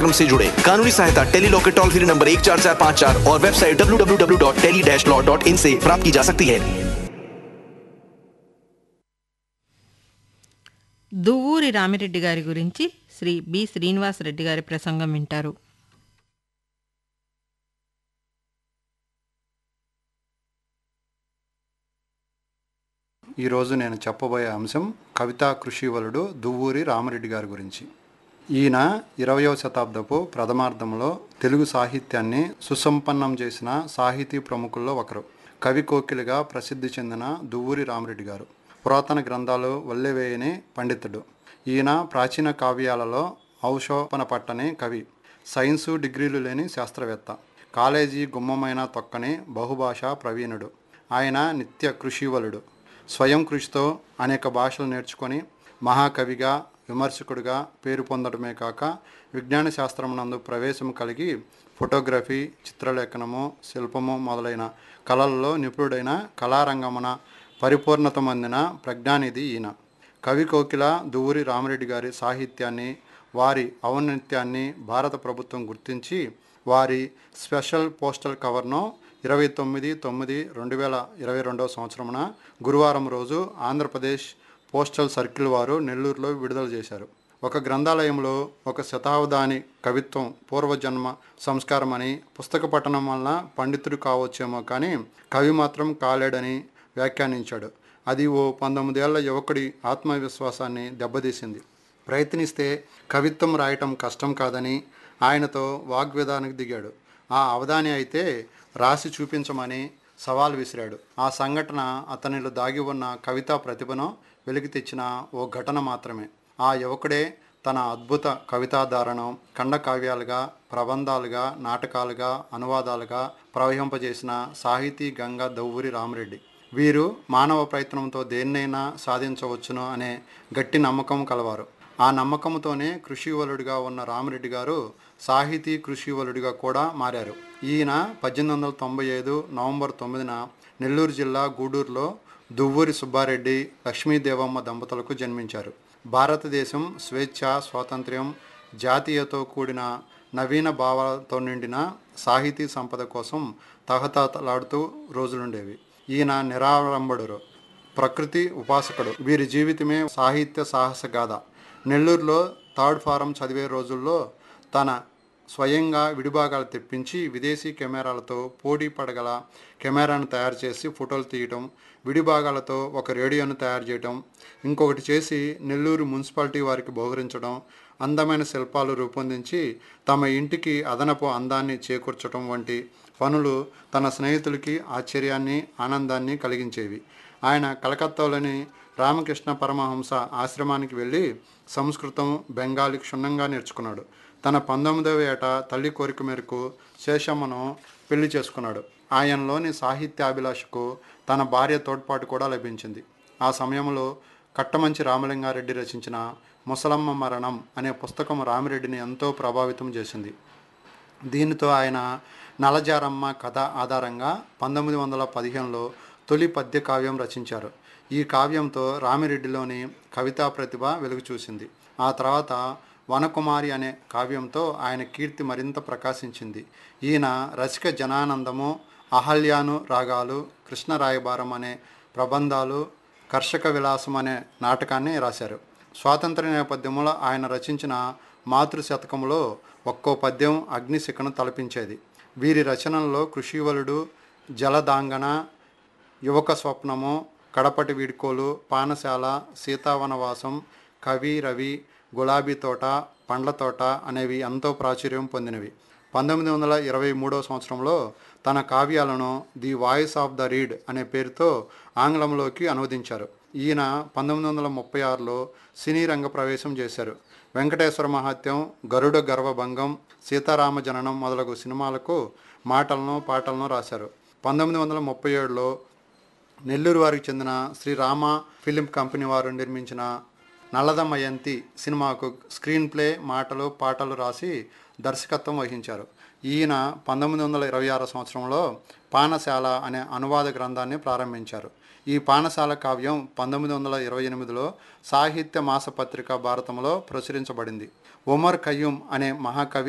कार्यक्रम से जुड़े कानूनी सहायता टेली लॉ के टोल फ्री नंबर एक चार चार पाँच चार और website W W W dot tele dash law dot in से प्राप्त की जा सकती है దువ్వూరి రామిరెడ్డి గారి గురించి శ్రీ బి శ్రీనివాసరెడ్డి గారి ప్రసంగం వింటారు ఈరోజు నేను చెప్పబోయే అంశం కవితా కృషివలుడు దువ్వూరి రామరెడ్డి గారి గురించి ఈయన ఇరవయవ శతాబ్దపు ప్రథమార్థంలో తెలుగు సాహిత్యాన్ని సుసంపన్నం చేసిన సాహితీ ప్రముఖుల్లో ఒకరు కవి కోకిలిగా ప్రసిద్ధి చెందిన దువ్వూరి రామరెడ్డి గారు పురాతన గ్రంథాలు వల్లెవేయని పండితుడు ఈయన ప్రాచీన కావ్యాలలో ఔషోపన పట్టని కవి సైన్సు డిగ్రీలు లేని శాస్త్రవేత్త కాలేజీ గుమ్మమైన తొక్కని బహుభాషా ప్రవీణుడు ఆయన నిత్య కృషివలుడు స్వయం కృషితో అనేక భాషలు నేర్చుకొని మహాకవిగా విమర్శకుడిగా పేరు పొందడమే కాక విజ్ఞాన శాస్త్రం నందు ప్రవేశం కలిగి ఫోటోగ్రఫీ చిత్రలేఖనము శిల్పము మొదలైన కళల్లో నిపుణుడైన కళారంగమున పరిపూర్ణత పొందిన ప్రజ్ఞానిధి ఈయన కవి కోకిల దువ్వూరి రామరెడ్డి గారి సాహిత్యాన్ని వారి ఔన్నత్యాన్ని భారత ప్రభుత్వం గుర్తించి వారి స్పెషల్ పోస్టల్ కవర్ను ఇరవై తొమ్మిది తొమ్మిది రెండు వేల ఇరవై రెండవ సంవత్సరమున గురువారం రోజు ఆంధ్రప్రదేశ్ పోస్టల్ సర్కిల్ వారు నెల్లూరులో విడుదల చేశారు ఒక గ్రంథాలయంలో ఒక శతాబ్దాని కవిత్వం పూర్వజన్మ సంస్కారం అని పుస్తక పఠనం వలన పండితుడు కావచ్చేమో కానీ కవి మాత్రం కాలేడని వ్యాఖ్యానించాడు అది ఓ పంతొమ్మిదేళ్ల యువకుడి ఆత్మవిశ్వాసాన్ని దెబ్బతీసింది ప్రయత్నిస్తే కవిత్వం రాయటం కష్టం కాదని ఆయనతో వాగ్వేదానికి దిగాడు ఆ అవధాని అయితే రాసి చూపించమని సవాల్ విసిరాడు ఆ సంఘటన అతనిలో దాగి ఉన్న కవితా ప్రతిభను వెలికి తెచ్చిన ఓ ఘటన మాత్రమే ఆ యువకుడే తన అద్భుత కవితాధారణం ఖండకావ్యాలుగా ప్రబంధాలుగా నాటకాలుగా అనువాదాలుగా ప్రవహింపజేసిన సాహితీ గంగా దవ్వూరి రామరెడ్డి వీరు మానవ ప్రయత్నంతో దేన్నైనా సాధించవచ్చును అనే గట్టి నమ్మకం కలవారు ఆ నమ్మకంతోనే కృషివలుడిగా ఉన్న రామరెడ్డి గారు సాహితీ కృషివలుడిగా కూడా మారారు ఈయన పద్దెనిమిది వందల తొంభై ఐదు నవంబర్ తొమ్మిదిన నెల్లూరు జిల్లా గూడూరులో దువ్వూరి సుబ్బారెడ్డి లక్ష్మీదేవమ్మ దంపతులకు జన్మించారు భారతదేశం స్వేచ్ఛ స్వాతంత్ర్యం జాతీయతో కూడిన నవీన భావాలతో నిండిన సాహితీ సంపద కోసం తహతలాడుతూ రోజులుండేవి ఈయన నిరాడంబడురు ప్రకృతి ఉపాసకుడు వీరి జీవితమే సాహిత్య సాహస గాథ నెల్లూరులో థర్డ్ ఫారం చదివే రోజుల్లో తన స్వయంగా విడిభాగాలు తెప్పించి విదేశీ కెమెరాలతో పోటీ పడగల కెమెరాను తయారు చేసి ఫోటోలు తీయటం విడిభాగాలతో ఒక రేడియోను తయారు చేయటం ఇంకొకటి చేసి నెల్లూరు మున్సిపాలిటీ వారికి బహుకరించడం అందమైన శిల్పాలు రూపొందించి తమ ఇంటికి అదనపు అందాన్ని చేకూర్చడం వంటి పనులు తన స్నేహితులకి ఆశ్చర్యాన్ని ఆనందాన్ని కలిగించేవి ఆయన కలకత్తాలోని రామకృష్ణ పరమహంస ఆశ్రమానికి వెళ్ళి సంస్కృతం బెంగాలీ క్షుణ్ణంగా నేర్చుకున్నాడు తన పంతొమ్మిదవ ఏట తల్లి కోరిక మేరకు శేషమ్మను పెళ్లి చేసుకున్నాడు ఆయనలోని సాహిత్యాభిలాషకు తన భార్య తోడ్పాటు కూడా లభించింది ఆ సమయంలో కట్టమంచి రామలింగారెడ్డి రచించిన ముసలమ్మ మరణం అనే పుస్తకం రామిరెడ్డిని ఎంతో ప్రభావితం చేసింది దీనితో ఆయన నలజారమ్మ కథ ఆధారంగా పంతొమ్మిది వందల పదిహేనులో తొలి పద్య కావ్యం రచించారు ఈ కావ్యంతో రామిరెడ్డిలోని కవితా ప్రతిభ వెలుగు చూసింది ఆ తర్వాత వనకుమారి అనే కావ్యంతో ఆయన కీర్తి మరింత ప్రకాశించింది ఈయన రసిక జనానందము అహల్యాను రాగాలు కృష్ణరాయబారం అనే ప్రబంధాలు కర్షక విలాసం అనే నాటకాన్ని రాశారు స్వాతంత్ర నేపథ్యంలో ఆయన రచించిన మాతృ శతకంలో ఒక్కో పద్యం అగ్నిశిఖను తలపించేది వీరి రచనల్లో కృషివలుడు జలదాంగన యువక స్వప్నము కడపటి వీడ్కోలు పానశాల సీతావనవాసం కవి రవి గులాబీ తోట పండ్ల తోట అనేవి ఎంతో ప్రాచుర్యం పొందినవి పంతొమ్మిది వందల ఇరవై మూడవ సంవత్సరంలో తన కావ్యాలను the voice of the reed అనే పేరుతో ఆంగ్లంలోకి అనువదించారు ఈయన పంతొమ్మిది వందల ముప్పై ఆరులో సినీ రంగ ప్రవేశం చేశారు వెంకటేశ్వర మహాత్యం గరుడ గర్వభంగం సీతారామ జననం మొదలగు సినిమాలకు మాటలను పాటలను రాశారు పంతొమ్మిది వందల ముప్పై ఏడులో నెల్లూరు వారికి చెందిన శ్రీరామ ఫిలిం కంపెనీ వారు నిర్మించిన నల్లదమయంతి సినిమాకు స్క్రీన్ ప్లే మాటలు పాటలు రాసి దర్శకత్వం వహించారు ఈయన పంతొమ్మిది వందల ఇరవై ఆరు సంవత్సరంలో పానశాల అనే అనువాద గ్రంథాన్ని ప్రారంభించారు ఈ పానశాల కావ్యం పంతొమ్మిది వందల ఇరవై ఎనిమిదిలో సాహిత్య మాసపత్రిక భారతంలో ప్రచురించబడింది ఒమర్ ఖయ్యూమ్ అనే మహాకవి